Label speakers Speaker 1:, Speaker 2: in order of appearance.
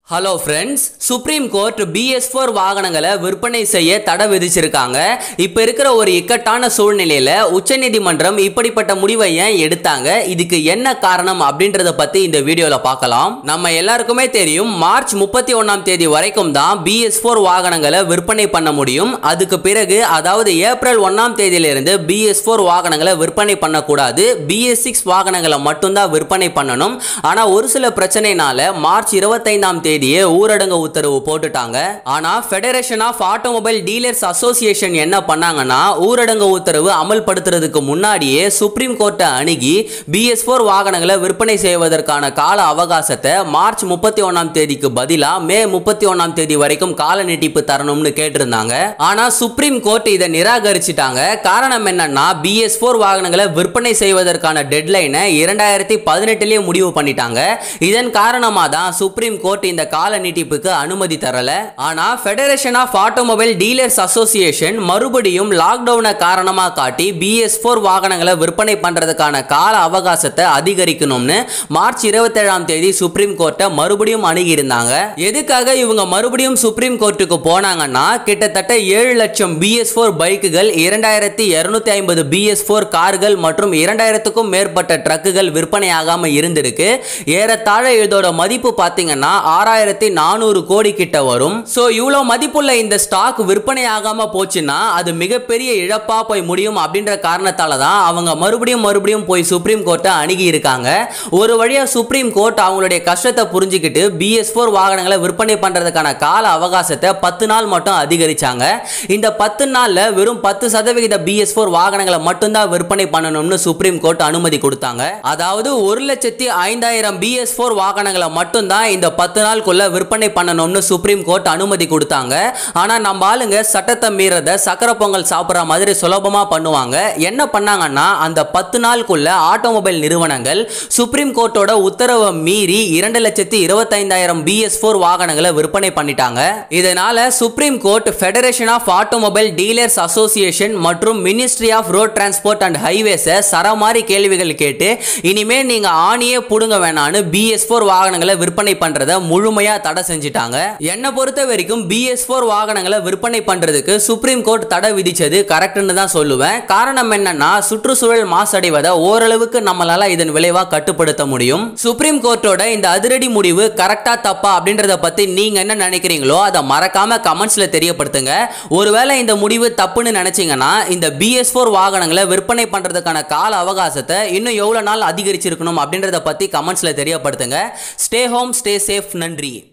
Speaker 1: hello friends supreme court BS four வாகனங்களை விற்பனை செய்ய தடை விதிச்சிருக்காங்க இப்போ இருக்கிற ஒரு இக்கட்டான சூழ்நிலையில உச்சநீதிமன்றம் இப்படிப்பட்ட முடிவை ஏன் எடுத்தாங்க இதுக்கு என்ன காரணம் அப்படின்றத பத்தி இந்த வீடியோல பார்க்கலாம் நம்ம எல்லாருக்குமே தெரியும் மார்ச் முப்பத்தி ஒன்னாம் தேதி வரைக்கும் தான் பிஎஸ் ஃபோர் வாகனங்களை விற்பனை பண்ண முடியும் அதுக்கு பிறகு அதாவது ஏப்ரல் ஒன்னாம் தேதியிலிருந்து பிஎஸ் ஃபோர் வாகனங்களை விற்பனை பண்ணக்கூடாது பிஎஸ் சிக்ஸ் வாகனங்களை மட்டும்தான் விற்பனை பண்ணணும் ஆனா ஒரு சில பிரச்சனைனால மார்ச் இருபத்தைந்தாம் தேதியே ஊரடங்கு உத்தரவு போட்டுட்டாங்க ஆனா federation of automobile dealers association என்ன பண்ணாங்கன்னா ஊரடங்கு உத்தரவு அமல்படுத்துறதுக்கு முன்னாடியே சுப்ரீம் கோர்ட்டை அணுகி பிஎஸ் ஃபோர் வாகனங்களை விற்பனை செய்வதற்கான கால அவகாசத்தை மார்ச் முப்பத்தி ஒன்னாம் தேதிக்கு பதிலா மே முப்பத்தி ஒன்னாம் தேதி வரைக்கும் கால நீட்டிப்பு தரணும்னு கேட்டிருந்தாங்க ஆனா சுப்ரீம் கோர்ட் இதை நிராகரிச்சிட்டாங்க காரணம் என்னன்னா பிஎஸ் ஃபோர் வாகனங்களை விற்பனை செய்வதற்கான டெட்லைனை இரண்டாயிரத்தி பதினெட்டுலயே முடிவு பண்ணிட்டாங்க இதன் காரணமா தான் சுப்ரீம் கோர்ட் இந்த கால நீட்டிப்புக்கு அனுமதி தரல ஆனா federation of automobile dealers association மறுபடியும் லாக்டவுனை காரணமா காட்டி பிஎஸ் ஃபோர் வாகனங்களை விற்பனை பண்றதுக்கான கால அவகாசத்தை அதிகரிக்கணும்னு மார்ச் இருபத்தேழாம் தேதி சுப்ரீம் கோர்ட்டை மறுபடியும் அணுகியிருந்தாங்க எதுக்காக இவங்க மறுபடியும் சுப்ரீம் கோர்ட்டுக்கு போனாங்கன்னா கிட்டத்தட்ட ஏழு லட்சம் பிஎஸ் ஃபோர் பைக்குகள் இரண்டாயிரத்தி இருநூத்தி ஐம்பது பிஎஸ் ஃபோர் கார்கள் மற்றும் இரண்டாயிரத்துக்கும் மேற்பட்ட ட்ரக்குகள் விற்பனையாகாம இருந்திருக்கு ஏறத்தாழ இதோட மதிப்பு பார்த்தீங்கன்னா ஆறாயிரத்தி நானூறு கோடி கிட்ட வரும் ஸோ இவ்வளோ மதிப்புள்ள இந்த ஸ்டாக் விற்பனை ஆகாம போச்சுன்னா அது மிகப்பெரிய இழப்பா போய் முடியும் அப்படின்ற காரணத்தால தான் அவங்க மறுபடியும் மறுபடியும் போய் சுப்ரீம் கோர்ட்டை அணுகி இருக்காங்க ஒரு வழியா சுப்ரீம் கோர்ட் அவங்களுடைய கஷ்டத்தை புரிஞ்சுக்கிட்டு பிஎஸ் ஃபோர் வாகனங்களை விற்பனை பண்றதுக்கான கால அவகாசத்தை பத்து நாள் மட்டும் அதிகரிச்சாங்க இந்த பத்து நாள்ல வெறும் பத்து சதவிகித பிஎஸ் ஃபோர் வாகனங்களை மட்டும்தான் விற்பனை பண்ணணும்னு சுப்ரீம் கோர்ட் அனுமதி கொடுத்தாங்க அதாவது ஒரு லட்சத்தி ஐந்தாயிரம் பிஎஸ் ஃபோர் வாகனங்களை மட்டும்தான் இந்த பத்து நாளுக்குள்ள விற்பனை பண்ணணும்னு சுப்ரீம் கோர்ட் அனுமதி கொடுத்தாங்க ஆனா நம்ம ஆளுங்க சட்டத்தை மீறத சக்கரை பொங்கல் சாப்பிட்ற மாதிரி சுலபமா பண்ணுவாங்க என்ன பண்ணாங்கன்னா அந்த பத்து நாளுக்குள்ள ஆட்டோமொபைல் நிறுவனங்கள் சுப்ரீம் கோர்ட்டோட உத்தரவை மீறி இரண்டு லட்சத்தி இருபத்தைந்தாயிரம் பிஎஸ் ஃபோர் வாகனங்களை விற்பனை பண்ணிட்டாங்க இதனால supreme court federation of automobile dealers association மற்றும் ministry of road transport and ஹைவேஸை சரமாரி கேள்விகள் கேட்டு இனிமே நீங்க ஆணியே புடுங்க வேணான்னு பிஎஸ் ஃபோர் வாகனங்களை விற்பனை பண்றத முழுமையா தடை செஞ்சுட்டாங்க என்னை பொறுத்த வரைக்கும் பிஎஸ் ஃபோர் வாகனங்களை விற்பனை பண்றதுக்கு சுப்ரீம் கோர்ட் தடை விதிச்சது கரெக்ட்னு தான் சொல்லுவேன் காரணம் என்னன்னா சுற்றுச்சூழல் மாசடைவதை ஓரளவுக்கு நம்மளால இதன் விளைவா கட்டுப்படுத்த முடியும் சுப்ரீம் கோர்ட்டோட இந்த அதிரடி முடிவு கரெக்டா தப்பா அப்படின்றத பத்தி நீங்க என்ன நினைக்கிறீங்களோ அதை மறக்காம கமெண்ட்ஸ்ல தெரியப்படுத்துங்க ஒருவேளை இந்த முடிவு தப்புன்னு நினைச்சீங்கன்னா இந்த பிஎஸ் ஃபோர் வாகனங்களை விற்பனை பண்றதுக்கான கால அவகாசத்தை இன்னும் எவ்வளவு நாள் அதிகரிச்சிருக்கணும் அப்படின்றத பத்தி கமெண்ட்ஸ்ல தெரியப்படுத்துங்க ஸ்டே ஹோம் ஸ்டே சேஃப் நன்றி